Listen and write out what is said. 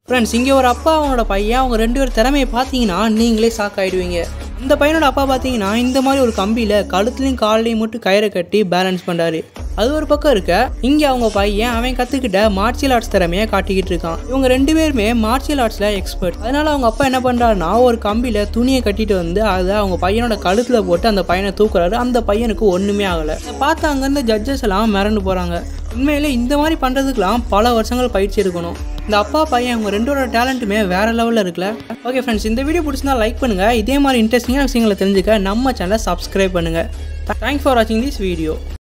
friends இங்கே ஒரு அப்பா அவனோட பையன் அவங்க ரெண்டு பேர் திறமையை பார்த்தீங்கன்னா நீங்களே ஷாக் ஆகிடுவீங்க இந்த பையனோட அப்பா பார்த்தீங்கன்னா இந்த மாதிரி ஒரு கம்பியில் கழுத்துலையும் கால்லையும் மட்டும் கயிறை கட்டி பேலன்ஸ் பண்ணுறாரு அது ஒரு பக்கம் இருக்க இங்கே அவங்க பையன் அவன் கற்றுக்கிட்ட மார்ஷியல் ஆர்ட்ஸ் திறமையை காட்டிக்கிட்டு இருக்கான் இவங்க ரெண்டு பேருமே மார்ஷியல் ஆர்ட்ஸில் எக்ஸ்பர்ட் அதனால அவங்க அப்பா என்ன பண்ணுறாருன்னா ஒரு கம்பியில் துணியை கட்டிட்டு வந்து அதை அவங்க பையனோட கழுத்தில் போட்டு அந்த பையனை தூக்குறாரு அந்த பையனுக்கு ஒன்றுமே ஆகலை இதை பார்த்து அங்கேருந்து ஜட்ஜஸ் எல்லாம் மிரண்டு போகிறாங்க உண்மையிலே இந்த மாதிரி பண்ணுறதுக்கெலாம் பல வருஷங்கள் பயிற்சி இருக்கணும் இந்த அப்பா பையன் அவங்க ரெண்டோட டேலண்ட்டுமே வேற லெவலில் இருக்குல்ல ஓகே ஃப்ரெண்ட்ஸ் இந்த வீடியோ பிடிச்சிருந்தா லைக் பண்ணுங்கள் இதே மாதிரி இன்ட்ரெஸ்டிங்கான விஷயங்களை தெரிஞ்சுக்க நம்ம சேனலை சப்ஸ்கிரைப் பண்ணுங்கள் தேங்க்ஸ் ஃபார் வாட்சிங் திஸ் வீடியோ